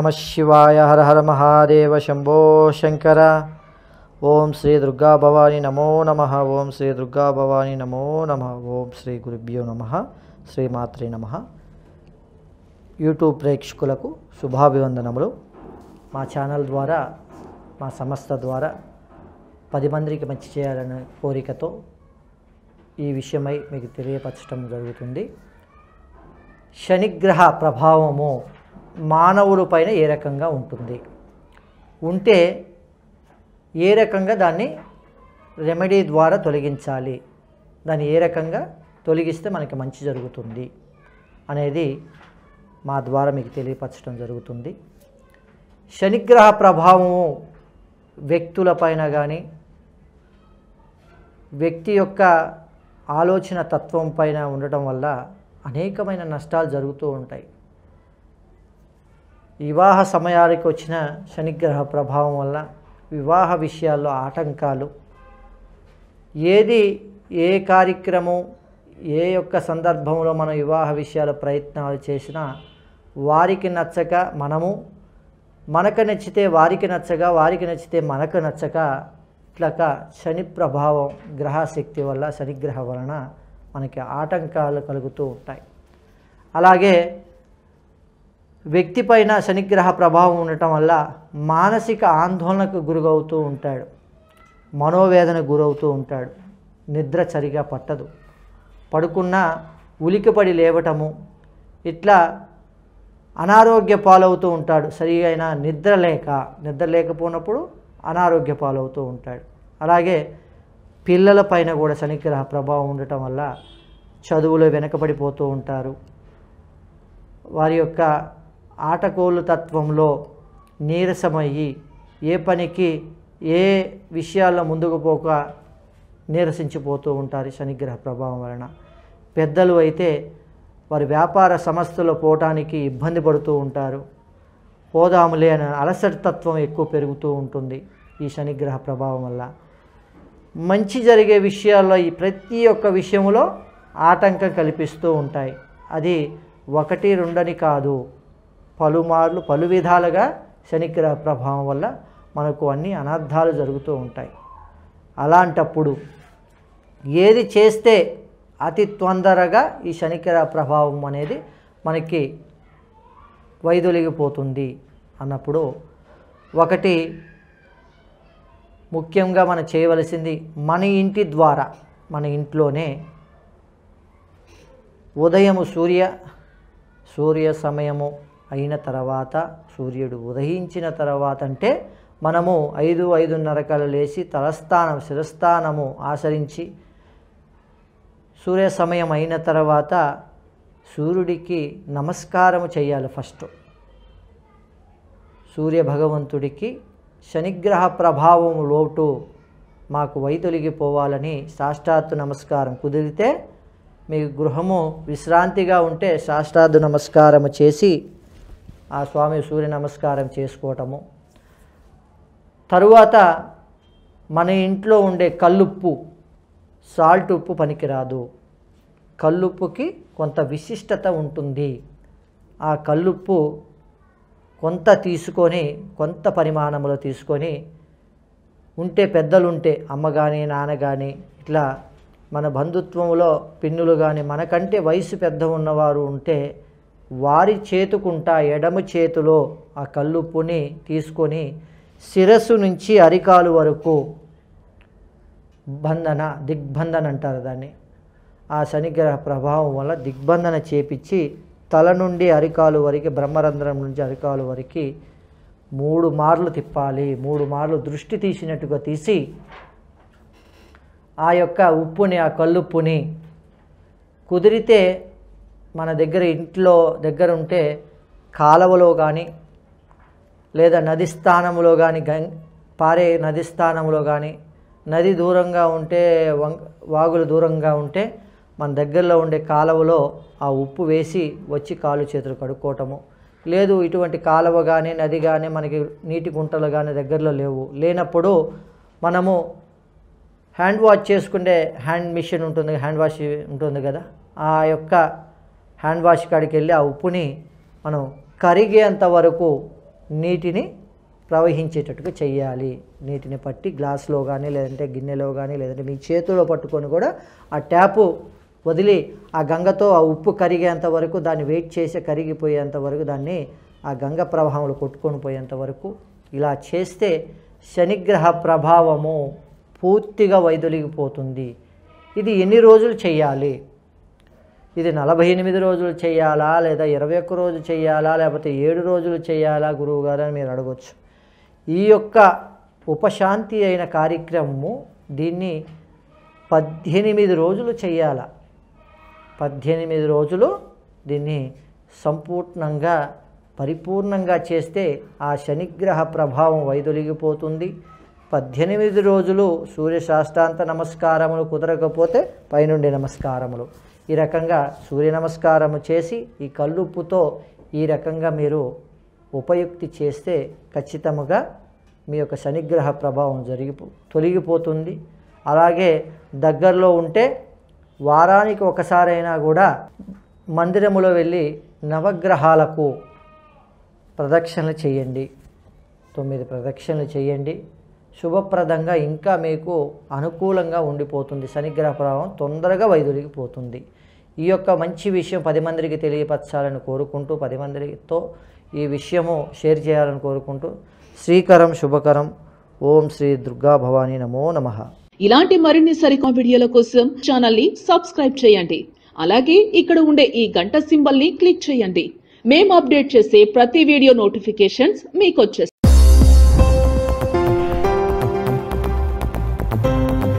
నమ శివాయ హర హర మహాదేవ శంభో శంకర ఓం శ్రీ దుర్గా భవాని నమో నమ ఓం శ్రీ దుర్గా భవాని నమో నమ ఓం శ్రీ గురుభ్యో నమ శ్రీమాత్రే నమ యూట్యూబ్ ప్రేక్షకులకు శుభాభివందనములు మా ఛానల్ ద్వారా మా సంస్థ ద్వారా పది మందికి మంచి చేయాలనే కోరికతో ఈ విషయమై మీకు తెలియపరచడం జరుగుతుంది శనిగ్రహ ప్రభావము మానవుల పైన ఏ రకంగా ఉంటుంది ఉంటే ఏ రకంగా దాన్ని రెమెడీ ద్వారా తొలగించాలి దాన్ని ఏ రకంగా తొలగిస్తే మనకి మంచి జరుగుతుంది అనేది మా ద్వారా మీకు తెలియపరచడం జరుగుతుంది శనిగ్రహ ప్రభావము వ్యక్తులపైన కానీ వ్యక్తి యొక్క ఆలోచన తత్వం పైన ఉండటం వల్ల అనేకమైన నష్టాలు జరుగుతూ ఉంటాయి వివాహ సమయానికి వచ్చిన శనిగ్రహ ప్రభావం వల్ల వివాహ విషయాల్లో ఆటంకాలు ఏది ఏ కార్యక్రమం ఏ యొక్క సందర్భంలో మనం వివాహ విషయాల ప్రయత్నాలు చేసినా వారికి నచ్చక మనము మనకు నచ్చితే వారికి నచ్చగా వారికి నచ్చితే మనకు నచ్చక ఇట్లాక శని ప్రభావం గ్రహశక్తి వల్ల శనిగ్రహ వలన మనకి ఆటంకాలు కలుగుతూ ఉంటాయి అలాగే వ్యక్తి పైన శనిగ్రహ ప్రభావం ఉండటం వల్ల మానసిక ఆందోళనకు గురవుతూ ఉంటాడు మనోవేదన గురవుతూ ఉంటాడు నిద్ర సరిగా పట్టదు పడుకున్నా ఉలికిపడి లేవటము ఇట్లా అనారోగ్య పాలవుతూ ఉంటాడు సరిగైన నిద్ర లేక నిద్ర లేకపోయినప్పుడు అనారోగ్య పాలవుతూ ఉంటాడు అలాగే పిల్లల పైన కూడా శనిగ్రహ ప్రభావం ఉండటం వల్ల చదువులో వెనకబడిపోతూ ఉంటారు వారి యొక్క ఆటకోలు తత్వంలో నీరసమయ్యి ఏ పనికి ఏ విషయాల్లో ముందుకు పోక నీరసించిపోతూ ఉంటారు శనిగ్రహ ప్రభావం వలన పెద్దలు అయితే వారి వ్యాపార సంస్థలో పోవటానికి ఇబ్బంది పడుతూ ఉంటారు పోదాములే అనే అలసటి తత్వం ఎక్కువ పెరుగుతూ ఉంటుంది ఈ శనిగ్రహ ప్రభావం వల్ల మంచి జరిగే విషయాల్లో ఈ ప్రతి ఒక్క విషయంలో ఆటంకం కల్పిస్తూ ఉంటాయి అది ఒకటి రెండని కాదు పలుమార్లు పలు విధాలుగా శనిగ్రహ ప్రభావం వల్ల మనకు అన్ని అనర్థాలు జరుగుతూ ఉంటాయి అలాంటప్పుడు ఏది చేస్తే అతి తొందరగా ఈ శనిగ్రహ ప్రభావం అనేది మనకి వైదొలిగిపోతుంది అన్నప్పుడు ఒకటి ముఖ్యంగా మనం చేయవలసింది మన ఇంటి ద్వారా మన ఇంట్లోనే ఉదయము సూర్య సూర్య సమయము అయిన తర్వాత సూర్యుడు ఉదయించిన తర్వాత అంటే మనము ఐదు ఐదున్నర కల లేచి తలస్థానం శిరస్థానము ఆచరించి సూర్య సమయం అయిన తర్వాత సూర్యుడికి నమస్కారం చేయాలి ఫస్ట్ సూర్య భగవంతుడికి శనిగ్రహ ప్రభావం లోటు మాకు వైదొలిగిపోవాలని సాష్టాత్తు నమస్కారం కుదిరితే మీ గృహము విశ్రాంతిగా ఉంటే సాష్టాత్తు నమస్కారం చేసి ఆ స్వామి సూర్య నమస్కారం చేసుకోవటము తరువాత మన ఇంట్లో ఉండే కల్లుప్పు సాల్ట్ ఉప్పు పనికిరాదు కల్లుప్పుకి కొంత విశిష్టత ఉంటుంది ఆ కల్లుప్పు కొంత తీసుకొని కొంత పరిమాణంలో తీసుకొని ఉంటే పెద్దలు ఉంటే అమ్మ కానీ నాన్న కానీ ఇట్లా మన బంధుత్వంలో పిన్నులు కానీ మనకంటే వయసు పెద్ద ఉన్నవారు ఉంటే వారి చేతుకుంటా ఎడమ చేతిలో ఆ కల్లుప్పుని తీసుకొని శిరస్సు నుంచి అరికాలు వరకు బంధన దిగ్బంధన అంటారు దాన్ని ఆ శనిగ్రహ ప్రభావం వల్ల దిగ్బంధన చేపించి తల నుండి అరికాలు వరకు బ్రహ్మరంధ్రం నుంచి అరికాలు వరకు మూడు మార్లు తిప్పాలి మూడు మార్లు దృష్టి తీసినట్టుగా తీసి ఆ యొక్క ఉప్పుని ఆ కల్లుప్పుని కుదిరితే మన దగ్గర ఇంట్లో దగ్గర ఉంటే కాలవలో కానీ లేదా నది స్థానంలో కానీ గం పారే నది స్థానంలో కానీ నది దూరంగా ఉంటే వం వాగులు దూరంగా ఉంటే మన దగ్గరలో ఉండే కాలువలో ఆ ఉప్పు వేసి వచ్చి కాలు చేతులు కడుక్కోవటము లేదు ఇటువంటి కాలువ కానీ నది కానీ మనకి నీటి గుంటలు కానీ దగ్గరలో లేవు లేనప్పుడు మనము హ్యాండ్ వాష్ చేసుకునే హ్యాండ్ మిషన్ ఉంటుంది హ్యాండ్ వాష్ ఉంటుంది కదా ఆ యొక్క హ్యాండ్ వాష్ కాడికి వెళ్ళి ఆ ఉప్పుని మనం కరిగేంత వరకు నీటిని ప్రవహించేటట్టుగా చేయాలి నీటిని పట్టి గ్లాసులో కానీ లేదంటే గిన్నెలో కానీ లేదంటే మీ చేతిలో పట్టుకొని కూడా ఆ ట్యాపు వదిలి ఆ గంగతో ఆ ఉప్పు కరిగేంత వరకు దాన్ని వెయిట్ చేసి కరిగిపోయేంత వరకు దాన్ని ఆ గంగ ప్రవాహంలో కొట్టుకొని పోయేంత వరకు ఇలా చేస్తే శనిగ్రహ ప్రభావము పూర్తిగా వైదొలిగిపోతుంది ఇది ఎన్ని రోజులు చేయాలి ఇది నలభై ఎనిమిది రోజులు చేయాలా లేదా ఇరవై ఒక్క రోజు చేయాలా లేకపోతే ఏడు రోజులు చేయాలా గురువు గారు అని మీరు అడగచ్చు ఈ యొక్క ఉపశాంతి అయిన కార్యక్రమము దీన్ని పద్దెనిమిది రోజులు చేయాల పద్దెనిమిది రోజులు దీన్ని సంపూర్ణంగా పరిపూర్ణంగా చేస్తే ఆ శనిగ్రహ ప్రభావం వైదొలిగిపోతుంది పద్దెనిమిది రోజులు సూర్య శాస్త్రాంత నమస్కారములు కుదరకపోతే పైనుండి నమస్కారములు ఈ రకంగా సూర్య నమస్కారము చేసి ఈ కల్లుప్పుతో ఈ రకంగా మీరు ఉపయుక్తి చేస్తే ఖచ్చితముగా మీ యొక్క శనిగ్రహ ప్రభావం జరిగిపో తొలగిపోతుంది అలాగే దగ్గరలో ఉంటే వారానికి ఒకసారైనా కూడా మందిరములో వెళ్ళి నవగ్రహాలకు ప్రదక్షిణలు చేయండి తొమ్మిది ప్రదక్షిణలు చేయండి శుభప్రదంగా ఇంకా మీకు అనుకూలంగా ఉండిపోతుంది శనిగ్రహ ప్రభావం తొందరగా వైదొలిగిపోతుంది ఈ యొక్క మంచి విషయం పది మందికి తెలియపరచాలని కోరుకుంటూ పది మందితో ఈ విషయము షేర్ చేయాలని కోరుకుంటూ శ్రీకరం శుభకరం ఓం శ్రీ దుర్గా భవానీ నమో నమః ఇలాంటి మరిన్ని సరికొత్త వీడియోల కోసం ఛానల్ ని సబ్స్క్రైబ్ చేయండి అలాగే ఇక్కడ ఉండే ఈ గంట సింబల్ ని క్లిక్ చేయండి మేము అప్డేట్ చేసే ప్రతి వీడియో నోటిఫికేషన్స్ మీకు వచ్చేస్తాయి